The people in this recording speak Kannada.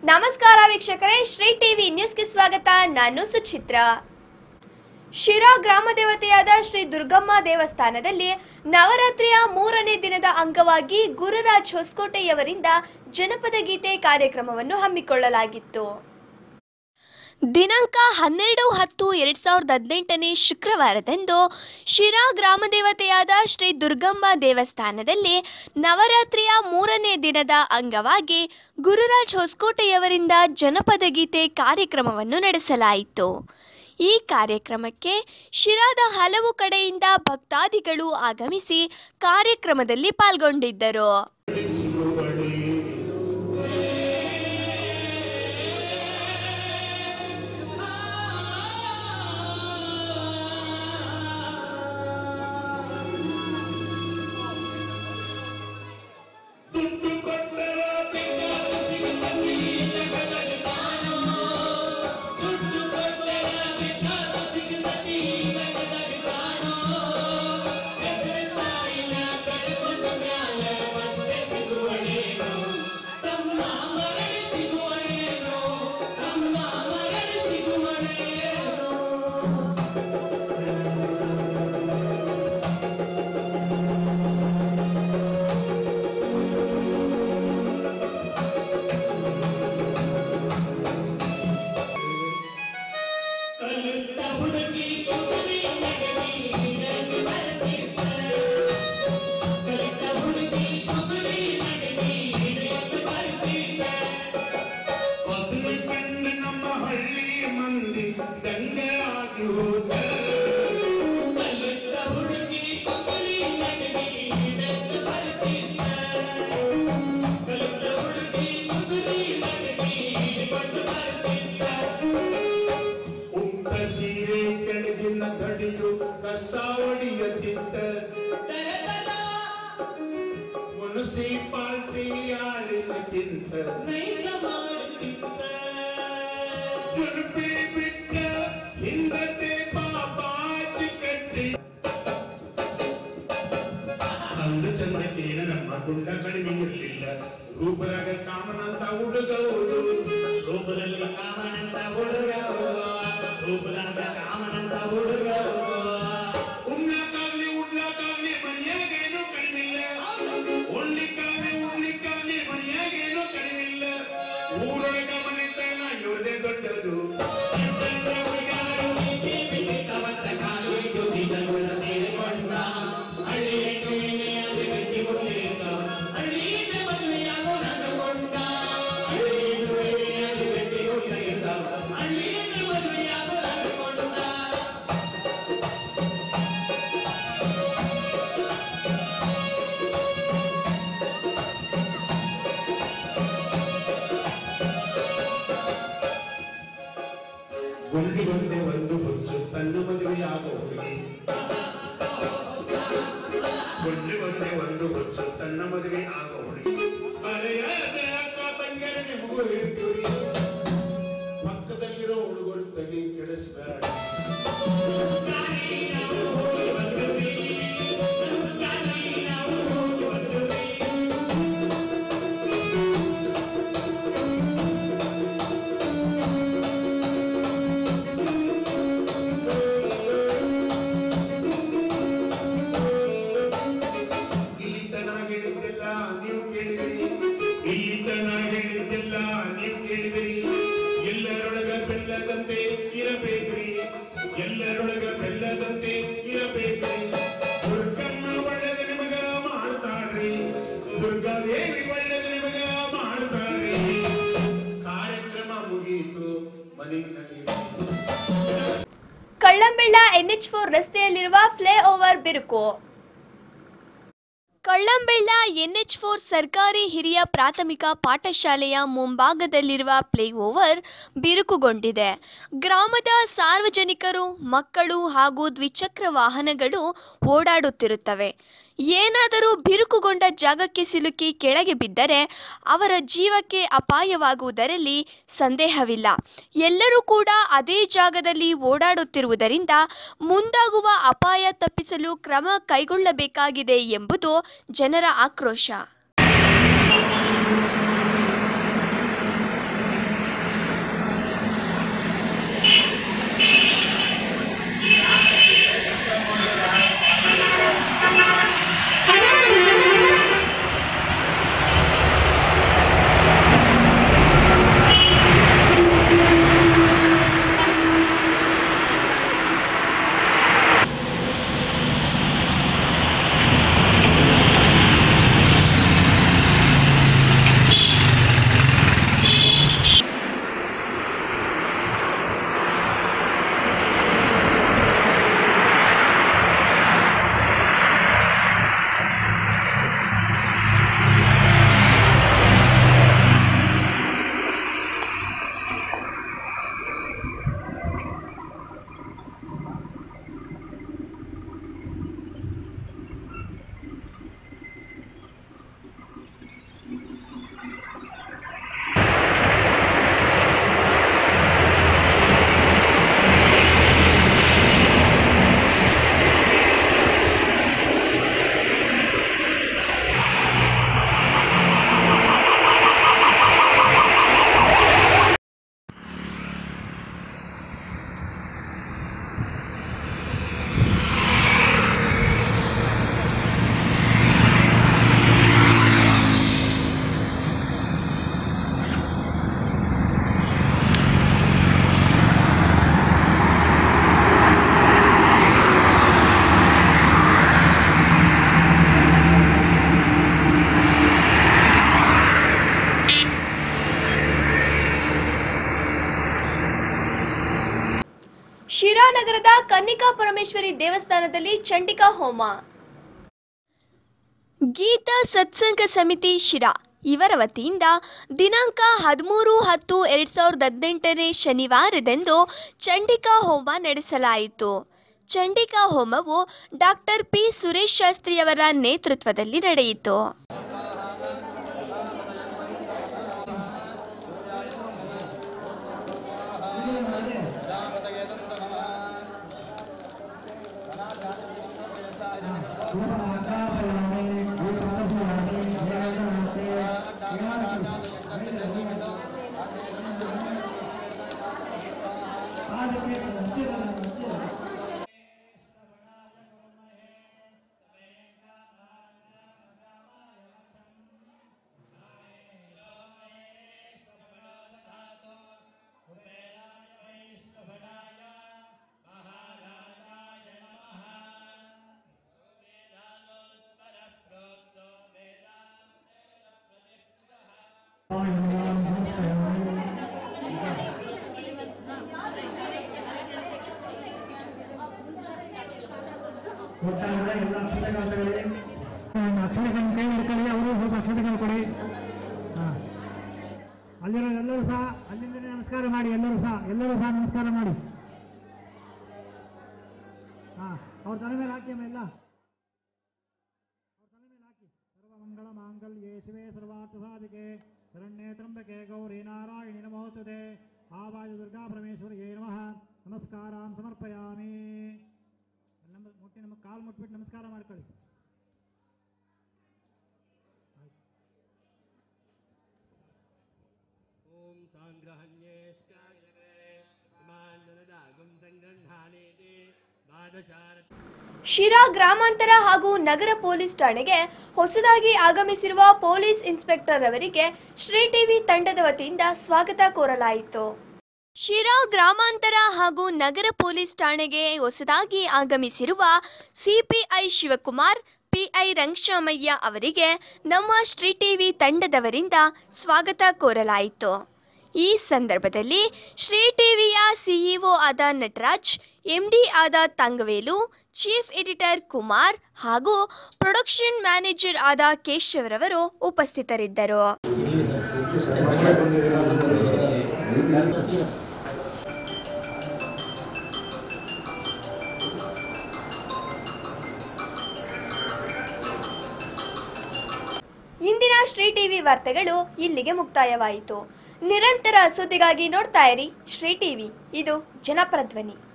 ನಮಸ್ಕಾರ ವೀಕ್ಷಕರೇ ಶ್ರೀ ಟಿವಿ ನ್ಯೂಸ್ಗೆ ಸ್ವಾಗತ ನಾನು ಸುಚಿತ್ರ ಶಿರಾ ಗ್ರಾಮ ದೇವತೆಯಾದ ಶ್ರೀ ದುರ್ಗಮ್ಮ ದೇವಸ್ಥಾನದಲ್ಲಿ ನವರಾತ್ರಿಯ ಮೂರನೇ ದಿನದ ಅಂಗವಾಗಿ ಗುರುರಾಜ್ ಹೊಸಕೋಟೆಯವರಿಂದ ಜನಪದ ಗೀತೆ ಕಾರ್ಯಕ್ರಮವನ್ನು ಹಮ್ಮಿಕೊಳ್ಳಲಾಗಿತ್ತು ದಿನಾಂಕ ಹನ್ನೆರಡು ಹತ್ತು ಎರಡ್ ಸಾವಿರದ ಹದಿನೆಂಟನೇ ಶುಕ್ರವಾರದಂದು ಶಿರಾ ಗ್ರಾಮ ದೇವತೆಯಾದ ಶ್ರೀ ದುರ್ಗಮ್ಮ ದೇವಸ್ಥಾನದಲ್ಲಿ ನವರಾತ್ರಿಯ ಮೂರನೇ ದಿನದ ಅಂಗವಾಗಿ ಗುರುರಾಜ್ ಹೊಸಕೋಟೆಯವರಿಂದ ಜನಪದ ಗೀತೆ ಕಾರ್ಯಕ್ರಮವನ್ನು ನಡೆಸಲಾಯಿತು ಈ ಕಾರ್ಯಕ್ರಮಕ್ಕೆ ಶಿರಾದ ಹಲವು ಕಡೆಯಿಂದ ಭಕ್ತಾದಿಗಳು ಆಗಮಿಸಿ ಕಾರ್ಯಕ್ರಮದಲ್ಲಿ ಪಾಲ್ಗೊಂಡಿದ್ದರು ಮದುವೆ ಕಂಡು ನಮ್ಮ ಹಳ್ಳಿ ಮಂದಿ ದಂಗೆಯಾಗಿ ಹೋದ ಉಂಟ ಸೀರೆ ಕೆಳಗಿನ ತಡಿಯು ಕಸಾವಡಿಯದಿದ್ದ ಮುನ್ಸಿಪಾಲ್ಟಿ ಆಳಿನಕ್ಕಿಂತ ಜುಲ್ಪಿ ಬಿಟ್ಟ ಹಿಂದತೆ ಪಾಪಾಚಿ ಕಟ್ಟಿ ಅಂದು ಚಂದಕ್ಕೇನ ನಮ್ಮ ಗುಂಡ ಕಡಿಮೆ ಇರಲಿಲ್ಲ ರೂಪದಾಗ ಕಾಮನಂತ ಹುಡುಗವರು ರೂಪದಲ್ಲಿ ಕಾಮನಂತ ಹುಡುಗರು ರೂಪದಾಗ ಕಾಮನಂತ ಹುಡುಗರು ಉಣ್ಣಕ್ಕಾಗ್ಲಿ ಉಡ್ಲಕ್ಕಾಗ್ಲಿ ಮನೆಯಾಗೇನು ಕಡಿಮಿಲ್ಲ ಉಣ್ಲಿಕ್ಕಾಗ್ಲಿ ಉಣ್ಲಿಕ್ಕಾಗ್ಲಿ ಮನೆಯಾಗೇನು ಕಡಿಮಿಲ್ಲ ಊರೊಳಗ ಮನೆತನ ಇವ್ರದೇ ದೊಡ್ಡದು ಗುಂಡಿ ಬಂದೆ ಒಂದು ಹುಚ್ಚು ತನ್ನ ಮದುವೆಯಾಗ ಹುಡುಗಿ ಗುಂಡಿ ಬಂದೆ ಒಂದು ಹುಚ್ಚು ತನ್ನ ಮದುವೆ ಆಗ ಹುಡುಗಿ ಮರೆಯದೆ ಅಕ್ಕ ತಂಗಿಯರ ನಿಮಗೂ ಹೇಳ್ತೀವಿ ಪಕ್ಕದಲ್ಲಿರೋ ಹುಡುಗರು ತಲೆ ಕೆಡಿಸ್ಬೇಡ ಇಲ್ಲಿ ತನ ಹೇಳಿದ್ದೆಲ್ಲ ನೀವು ಕೇಳಿದಿರಿ ಇಲ್ಲಿ ತನ ಹೇಳಿದ್ದೆಲ್ಲ ನೀವು ಕೇಳಿದಿರಿ ಎಲ್ಲರೊಳಗ ಬೆಲ್ಲದಂತೆ ಇರಬೇಕ್ರಿ ಎಲ್ಲರೊಳಗ ಬೆಲ್ಲದಂತೆ ಇರಬೇಕ್ರಿ ದುರ್ಗಮ್ಮ ಒಳ್ಳೆದ ನಿಮಗ ಮಾಡ್ತಾಳ್ರಿ ದುರ್ಗಾದೇವಿ ಒಳ್ಳೆದ ನಿಮಗ ಮಾಡ್ತಾಳ್ರಿ ಕಾರ್ಯಕ್ರಮ ಮುಗಿಯಿತು ಮನೆಗೆ ನಡೀರಿ. ಕಳ್ಳಂಬೆಳ್ಳ ಎನ್ಎಚ್ ಫೋರ್ ರಸ್ತೆಯಲ್ಲಿರುವ ಫ್ಲೈ ಓವರ್ ಬಿರುಕು ಕಳ್ಳಂಬೆಳ್ಳ ಎನ್ಎಚ್ ಫೋರ್ ಸರ್ಕಾರಿ ಹಿರಿಯ ಪ್ರಾಥಮಿಕ ಪಾಠಶಾಲೆಯ ಮುಂಭಾಗದಲ್ಲಿರುವ ಫ್ಲೈಓವರ್ ಬಿರುಕುಗೊಂಡಿದೆ ಗ್ರಾಮದ ಸಾರ್ವಜನಿಕರು ಮಕ್ಕಳು ಹಾಗೂ ದ್ವಿಚಕ್ರ ವಾಹನಗಳು ಓಡಾಡುತ್ತಿರುತ್ತವೆ ಏನಾದರೂ ಬಿರುಕುಗೊಂಡ ಜಾಗಕ್ಕೆ ಸಿಲುಕಿ ಕೆಳಗೆ ಬಿದ್ದರೆ ಅವರ ಜೀವಕ್ಕೆ ಅಪಾಯವಾಗುವುದರಲ್ಲಿ ಸಂದೇಹವಿಲ್ಲ ಎಲ್ಲರೂ ಕೂಡ ಅದೇ ಜಾಗದಲ್ಲಿ ಓಡಾಡುತ್ತಿರುವುದರಿಂದ ಮುಂದಾಗುವ ಅಪಾಯ ತಪ್ಪಿಸಲು ಕ್ರಮ ಕೈಗೊಳ್ಳಬೇಕಾಗಿದೆ ಎಂಬುದು ಜನರ ಆಕ್ರೋಶ ಶಿರಾನಗರದ ಕನ್ನಿಕಾ ಪರಮೇಶ್ವರಿ ದೇವಸ್ಥಾನದಲ್ಲಿ ಚಂಡಿಕಾ ಹೋಮ ಗೀತಾ ಸತ್ಸಂಗ ಸಮಿತಿ ಶಿರಾ ಇವರ ವತಿಯಿಂದ ದಿನಾಂಕ ಹದಿಮೂರು ಹತ್ತು ಎರಡ್ ಸಾವಿರದ ಹದಿನೆಂಟನೇ ಶನಿವಾರದಂದು ಚಂಡಿಕಾ ಹೋಮ ನಡೆಸಲಾಯಿತು ಚಂಡಿಕಾ ಹೋಮವು ಡಾಕ್ಟರ್ ಪಿ ಸುರೇಶ್ ಶಾಸ್ತ್ರಿಯವರ ನೇತೃತ್ವದಲ್ಲಿ ನಡೆಯಿತು ಒಟ್ಟಾರೆ ಎಲ್ಲ ಅಕ್ಷತೆಗಳಿಗೆ ಅಕ್ಷತೆಗಳನ್ನು ಕೈ ಹಿಡ್ಕೊಳ್ಳಿ ಅವರು ಸ್ವಲ್ಪ ಅಕ್ಷತೆಗಳು ಕೊಡಿ ಹಾಂ ಅಲ್ಲಿರೋ ಎಲ್ಲರೂ ಸಹ ಅಲ್ಲಿಂದಲೇ ನಮಸ್ಕಾರ ಮಾಡಿ ಎಲ್ಲರೂ ಸಹ ಎಲ್ಲರೂ ಸಹ ನಮಸ್ಕಾರ ಮಾಡಿ ಹಾಂ ಅವ್ರ ತಲೆ ಮೇಲೆ ಹಾಕಿ ಅಮ್ಮ ಎಲ್ಲ ಅವ್ರ ತಲೆ ಮೇಲೆ ಹಾಕಿ ಸರ್ವಮಂಗಳ ಮಾಂಗಲ್ಯೇ ಶಿವೇ ಸರ್ವಾರ್ಥ ಸಾಧಿಕೆ ಶರಣ್ಯೇ ತ್ರಂಬಕೆ ಗೌರಿ ನಾರಾಯಣಿ ನಮೋಸ್ತುತೆ ಆವಾಜ ದುರ್ಗಾ ಪರಮೇಶ್ವರಿಯೇ ನಮಃ ನಮಸ್ಕಾರಾನ್ ಸಮರ್ಪಯಾಮಿ ನಮ್ಮ ಮುಟ್ಟಿ ನಮ್ಮ ಕಾಲು ಮುಟ್ಬಿಟ್ಟು ನಮಸ್ಕಾರ ಮಾಡ್ಕೊಳ್ಳಿ ॐ साङ्ग्रहण्येष्टायते मानदागं सङ्गृह्णानेति द्वादशार ಶಿರಾ ಗ್ರಾಮಾಂತರ ಹಾಗೂ ನಗರ ಪೊಲೀಸ್ ಠಾಣೆಗೆ ಹೊಸದಾಗಿ ಆಗಮಿಸಿರುವ ಪೊಲೀಸ್ ಇನ್ಸ್ಪೆಕ್ಟರ್ ಅವರಿಗೆ ಶ್ರೀ ಟಿವಿ ತಂಡದ ವತಿಯಿಂದ ಸ್ವಾಗತ ಕೋರಲಾಯಿತು ಶಿರಾ ಗ್ರಾಮಾಂತರ ಹಾಗೂ ನಗರ ಪೊಲೀಸ್ ಠಾಣೆಗೆ ಹೊಸದಾಗಿ ಆಗಮಿಸಿರುವ ಸಿಪಿಐ ಶಿವಕುಮಾರ್ ಪಿಐ ರಂಗಶಾಮಯ್ಯ ಅವರಿಗೆ ನಮ್ಮ ಶ್ರೀ ಟಿವಿ ತಂಡದವರಿಂದ ಸ್ವಾಗತ ಕೋರಲಾಯಿತು ಈ ಸಂದರ್ಭದಲ್ಲಿ ಶ್ರೀ ಟಿವಿಯ ಸಿಇಒ ಆದ ನಟರಾಜ್ ಎಂಡಿ ಆದ ತಂಗವೇಲು ಚೀಫ್ ಎಡಿಟರ್ ಕುಮಾರ್ ಹಾಗೂ ಪ್ರೊಡಕ್ಷನ್ ಮ್ಯಾನೇಜರ್ ಆದ ಕೇಶವರವರು ಉಪಸ್ಥಿತರಿದ್ದರು ಇಂದಿನ ಶ್ರೀ ಟಿವಿ ವಾರ್ತೆಗಳು ಇಲ್ಲಿಗೆ ಮುಕ್ತಾಯವಾಯಿತು ನಿರಂತರ ಸುದ್ದಿಗಾಗಿ ನೋಡ್ತಾ ಇರಿ ಶ್ರೀ ಟಿವಿ ಇದು ಜನಪರ ಧ್ವನಿ